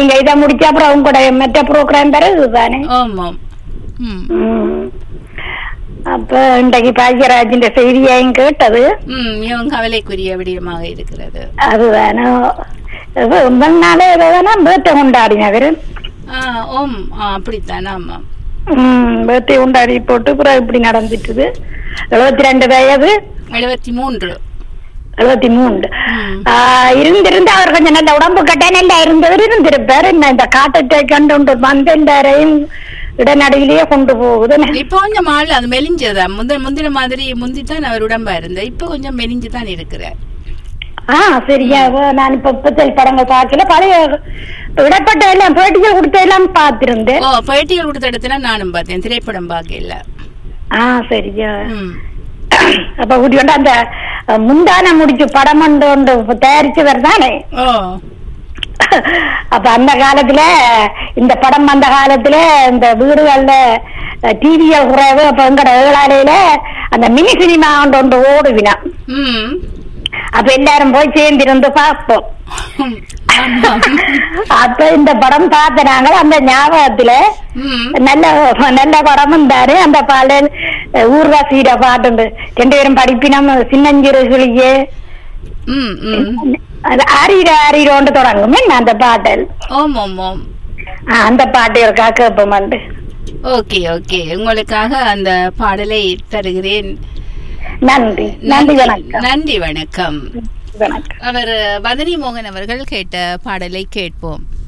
நீங்க இதை முடிச்ச அப்புறம் உங்களோட மற்ற ப்ரோக்ராம் பிறகு தானே ஆமாம் ம் ம். அப்ப இன்றைக்கு பாக்யராஜின் செய்தியையும் கேட்டது ம் மிகவும் கவலைக்குரிய விடயமாக இருக்கிறது அதுதானே நாளே ஏதோதானே பேட்டை கொண்டாடினவர் ஆ ஓம் ஆ அப்படித்தான் ஆமாம் ம் பேட்டை கொண்டாடி போட்டு அப்புறம் இப்படி நடந்துட்டுது எழுபத்தி ரெண்டு வயது எழுபத்தி மூன்று எழுபத்தி மூணு ம். ஆஹ் இருந்திருந்து அவர் கொஞ்சம் நல்ல உடம்பு கட்ட நல்லா இருந்தவர் இருந்திருப்பாரு என்ன இந்த காட்டத்தை கண்டு கொண்டு வந்தரையும் இடநடுவிலேயே கொண்டு போகுது இப்போ கொஞ்சம் ஆள் அது மெலிஞ்சதா முந்தின முந்தின மாதிரி முந்தித்தான் அவர் உடம்பா இருந்த இப்போ கொஞ்சம் மெலிஞ்சு தான் இருக்கிறார் ஆ சரியா அவ நான் இப்ப புத்தல் படங்கள் பார்க்கல பழைய விடப்பட்ட எல்லாம் பேட்டிகள் கொடுத்த எல்லாம் பார்த்திருந்தேன் ஓ பேட்டிகள் கொடுத்த இடத்துல நானும் பார்த்தேன் திரைப்படம் பார்க்கல ஆ சரியா ம் அப்ப கூட்டி கொண்டு அந்த அஹ், முந்தான முடிச்சு படம் ஒன்று ஒன்று தயாரிச்சவர் தானே ஓ அப்ப அந்த காலத்துல இந்த படம் வந்த காலத்துல இந்த வீடுகள்ல டிவிய குறைவு அப்ப எங்கட ஏழாலையில அந்த மினி சினிமா ஒன்று ஒன்று ஓடுவினா ம் அப்ப எல்லாரும் போய் சேர்ந்திருந்து பார்ப்போம் ஆமாம் அப்ப இந்த படம் பார்த்தனாங்க அந்த ஞாபகத்துல ம் நல்ல நல்ல படமும் தாரு அந்த பாடல் ஊர்வாசியிட பாட்டு ரெண்டு பேரும் படிப்பினம் சின்னஞ்சிறுகளியே ம் ம் அது ஆறீர ஆறீரோண்டு தொடங்கும் என்ன அந்த பாடல் ஓம் ஓம் ஓம் ஆ, அந்த பாட்டு இருக்கா கேட்போம் வந்து ஓகே ஓகே உங்களுக்காக அந்த பாடலை தருகிறேன் நன்றி நன்றி வணக்கம் நன்றி வணக்கம் வணக்கம் அவர் வதனி மோகன் அவர்கள் கேட்ட பாடலை கேட்போம்